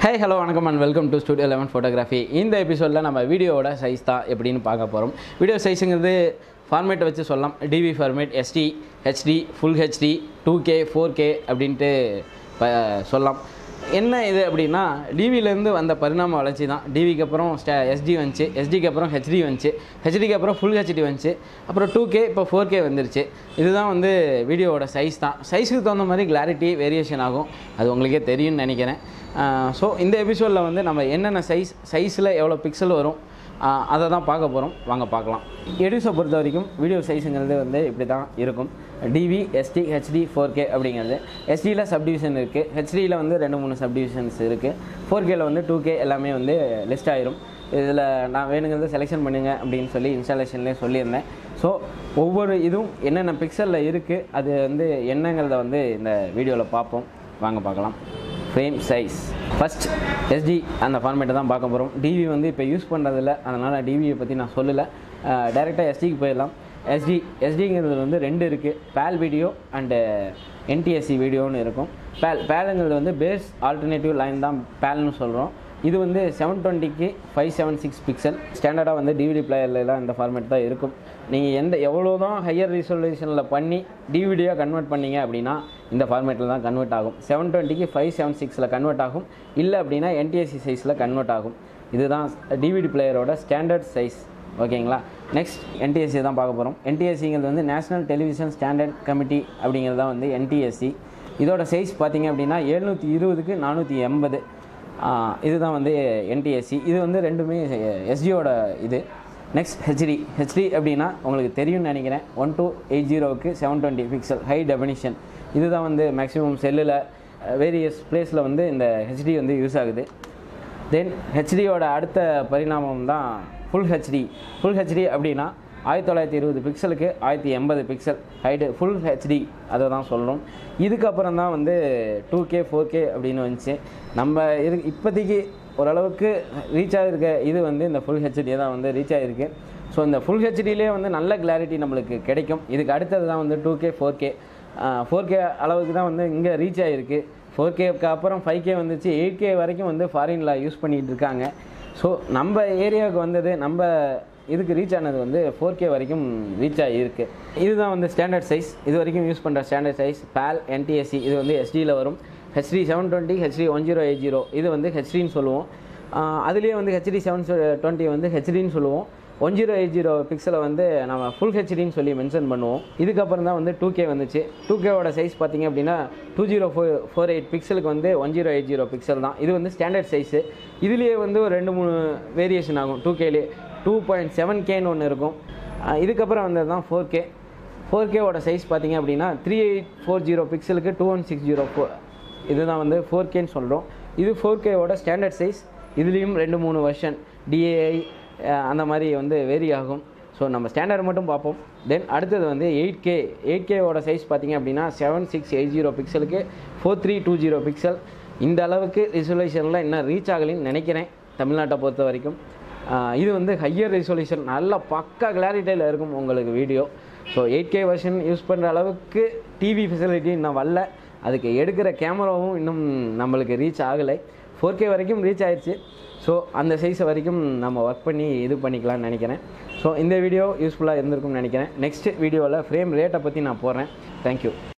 ஹே hello வணக்கம் and welcome to studio eleven photography இந்த எபிசோடில் நம்ம வீடியோவோட சைஸ் தான் எப்படின்னு பார்க்க போகிறோம் வீடியோ சைஸுங்கிறது ஃபார்மேட்டை வச்சு சொல்லலாம் TV format SD HD full HD two K four K அப்படின்ட்டு ப சொல்லலாம் என்ன இது அப்படின்னா டிவிலேருந்து வந்த பரிணாம வளர்ச்சி தான் டிவிக்கு அப்புறம் ஸ்டே எஸ்டி வந்துச்சு எஸ்டிக்கு அப்புறம் ஹெச்டி வந்துச்சு ஹெச்டிக்கு அப்புறம் ஃபுல் ஹெச்டி வந்துச்சு அப்புறம் டூ கே இப்போ ஃபோர் கே வந்துருச்சு இதுதான் வந்து வீடியோவோட சைஸ் தான் சைஸுக்கு தகுந்த மாதிரி கிளாரிட்டி வேரியேஷன் ஆகும் அது உங்களுக்கே தெரியும்னு நினைக்கிறேன் ஸோ இந்த எபிசோடில் வந்து நம்ம என்னென்ன சைஸ் சைஸில் எவ்வளோ பிக்சல் வரும் ஆஹ் அதை தான் பார்க்க போகிறோம் வாங்க பார்க்கலாம் எடியூஸை பொறுத்த வரைக்கும் வீடியோ சைஸுங்கிறது வந்து இப்படி தான் இருக்கும் TV SD HD four K அப்படிங்கிறது எஸ்டியில் சப்டிவிஷன் இருக்குது ஹெச்டியில் வந்து ரெண்டு மூணு சப்டிவிஷன்ஸ் இருக்குது ஃபோர் கேல வந்து டூ கே எல்லாமே வந்து லிஸ்ட் ஆயிரும் இதில் நான் வேணுங்கிறத செலெக்ஷன் பண்ணுங்க அப்படின்னு சொல்லி இன்ஸ்டாலேஷன்லேயே சொல்லியிருந்தேன் ஸோ ஒவ்வொரு இதுவும் என்னென்ன பிக்சலில் இருக்குது அது வந்து என்னங்கிறத வந்து இந்த வீடியோவில் பார்ப்போம் வாங்க பார்க்கலாம் ஃப்ரேம் சைஸ் ஃபஸ்ட் எஸ்டி அந்த ஃபார்மேட்டை தான் பார்க்க போகிறோம் டிவி வந்து இப்போ யூஸ் பண்ணுறதில்ல அதனால் டிவியை பற்றி நான் சொல்லலை டைரெக்டாக எஸ்டிக்கு போயிடலாம் எஸ்டி எஸ்டிங்கிறது வந்து ரெண்டு இருக்குது பேல் வீடியோ அண்டு என்டிஎஸ்சி வீடியோன்னு இருக்கும் பேல் பேலுங்கிறது வந்து பேஸ் ஆல்டர்னேட்டிவ் லைன் தான் பேல்னு சொல்கிறோம் இது வந்து செவன் டுவெண்ட்டிக்கு ஃபைவ் செவன் சிக்ஸ் பிக்சல் ஸ்டாண்டர்டாக வந்து டிவிடி பிளேயர்லாம் இந்த ஃபார்மேட் தான் இருக்கும் நீங்கள் எந்த எவ்வளோ தான் ஹையர் ரிசல்யூஷனில் பண்ணி டிவிடியாக கன்வெர்ட் பண்ணீங்க அப்படின்னா இந்த ஃபார்மேட்டில் தான் கன்வெர்ட் ஆகும் செவன் டுவெண்ட்டிக்கு ஃபைவ் செவன் சிக்ஸில் கன்வெர்ட் ஆகும் இல்லை அப்படின்னா என்டிஎஸ்சி சைஸில் கன்வெர்ட் ஆகும் இதுதான் டிவிடி பிளேயரோட ஸ்டாண்டர்ட் சைஸ் ஓகேங்களா நெக்ஸ்ட் என்டிஎஸ்சி தான் பார்க்க போகிறோம் என்டிஎஸ்சிங்கிறது வந்து நேஷனல் டெலிவிஷன் ஸ்டாண்டர்ட் கமிட்டி அப்படிங்கிறது தான் வந்து என்டிஎஸ்சி இதோட சைஸ் பார்த்தீங்க அப்படின்னா எழுநூற்றி இருபதுக்கு நானூற்றி எண்பது இதுதான் வந்து என்டிஎஸ்சி இது வந்து ரெண்டுமே எஸ்டியோட இது நெக்ஸ்ட் ஹெச்டி ஹெச்டி அப்படின்னா உங்களுக்கு தெரியும்னு நினைக்கிறேன் ஒன் டூ எயிட் ஜீரோவுக்கு seven twenty pixel high definition இதுதான் வந்து மேக்ஸிமம் செல்லில் வேரியஸ் பிளேஸில் வந்து இந்த ஹெச்டி வந்து யூஸ் ஆகுது தென் ஹெச்டியோட அடுத்த பரிணாமம் தான் ஃபுல் ஹெச்டி ஃபுல் ஹெச்டி அப்படின்னா ஆயிரத்தி தொள்ளாயிரத்தி இருபது பிக்சலுக்கு ஆயிரத்தி எண்பது பிக்சல் ஹைடு ஃபுல் ஹெச்டி அதை தான் சொல்கிறோம் இதுக்கப்புறம் தான் வந்து டூ கே ஃபோர் கே அப்படின்னு வந்துச்சு நம்ம இரு இப்போதைக்கு ஓரளவுக்கு ரீச் ஆகிருக்க இது வந்து இந்த ஃபுல் ஹெச்டி தான் வந்து ரீச் ஆகிருக்கு ஸோ இந்த ஃபுல் ஹெச்டிலே வந்து நல்ல கிளாரிட்டி நம்மளுக்கு கிடைக்கும் இதுக்கு அடுத்தது தான் வந்து two K four K four K அளவுக்கு தான் வந்து இங்கே ரீச் ஆகிருக்கு ஃபோர் கேக்கு அப்புறம் ஃபைவ் கே வந்துச்சு எயிட் கே வரைக்கும் வந்து ஃபாரினில் யூஸ் பண்ணிகிட்டு இருக்காங்க ஸோ நம்ம ஏரியாவுக்கு வந்தது நம்ம இதுக்கு ரீச் ஆனது வந்து ஃபோர் கே வரைக்கும் ரீச் ஆகிருக்கு இதுதான் வந்து ஸ்டாண்டர்ட் சைஸ் இது வரைக்கும் யூஸ் பண்ணுற ஸ்டாண்டர்ட் சைஸ் பேல் என்டிஎஸ்சி இது வந்து எஸ்டியில் வரும் HD seven twenty HD one zero eight zero இது வந்து ஹெச்டின்னு சொல்லுவோம் அதுலேயே வந்து ஹெச்டி செவன் டுவெண்ட்டி வந்து ஹெச்டின்னு சொல்லுவோம் ஒன் ஜீரோ எயிட் ஜீரோ பிக்சலை வந்து நம்ம ஃபுல் ஹெச்டின்னு சொல்லி மென்ஷன் பண்ணுவோம் இதுக்கப்புறம் தான் வந்து டூ கே வந்துச்சு டூ கேவோட சைஸ் பார்த்தீங்க அப்படின்னா two zero four four eight பிக்சலுக்கு வந்து one zero eight zero pixel தான் இது வந்து ஸ்டாண்டர்ட் சைஸு இதுலேயே வந்து ஒரு ரெண்டு மூணு வேரியேஷன் ஆகும் டூ கேலே டூ பாயிண்ட் செவன் கேன்னு ஒன்று இருக்கும் அஹ் இதுக்கப்புறம் வந்தது தான் ஃபோர் கே ஃபோர் கேவோட சைஸ் பார்த்தீங்க அப்படின்னா த்ரீ எயிட் ஃபோர் ஜீரோ பிக்சலுக்கு two one six zero four இதுதான் வந்து ஃபோர் கேன்னு சொல்கிறோம் இது ஃபோர் கேவோட ஸ்டாண்டர்ட் சைஸ் இதுலேயும் ரெண்டு மூணு வருஷன் டிஏஐ அந்த மாதிரி வந்து வேரி ஆகும் ஸோ நம்ம ஸ்டாண்டர்ட் மட்டும் பார்ப்போம் தென் அடுத்தது வந்து எயிட் கே எயிட் கேவோட சைஸ் பார்த்தீங்க அப்படின்னா செவன் சிக்ஸ் எயிட் ஜீரோ பிக்சலுக்கு four three two zero pixel இந்த அளவுக்கு ரிசொல்யூஷனில் இன்னும் ரீச் ஆகலைன்னு நினைக்கிறேன் தமிழ்நாட்டை பொறுத்த வரைக்கும் ஆஹ் இது வந்து ஹையர் ரெசல்யூஷன் நல்ல பக்கா கிளாரிட்டியில் இருக்கும் உங்களுக்கு video so eight K version use பண்ணுற அளவுக்கு டிவி ஃபெசிலிட்டி இன்னும் வரல அதுக்கு எடுக்கிற கேமராவும் இன்னும் நம்மளுக்கு ரீச் ஆகலை ஃபோர் கே வரைக்கும் ரீச் ஆயிடுச்சு ஸோ அந்த சைஸை வரைக்கும் நம்ம ஒர்க் பண்ணி இது பண்ணிக்கலாம்னு நினைக்கிறேன் ஸோ இந்த வீடியோ யூஸ்ஃபுல்லாக இருந்திருக்கும்னு நினைக்கிறேன் நெக்ஸ்ட் வீடியோவில் ஃப்ரேம் ரேட்டை பற்றி நான் போடுறேன் தேங்க்யூ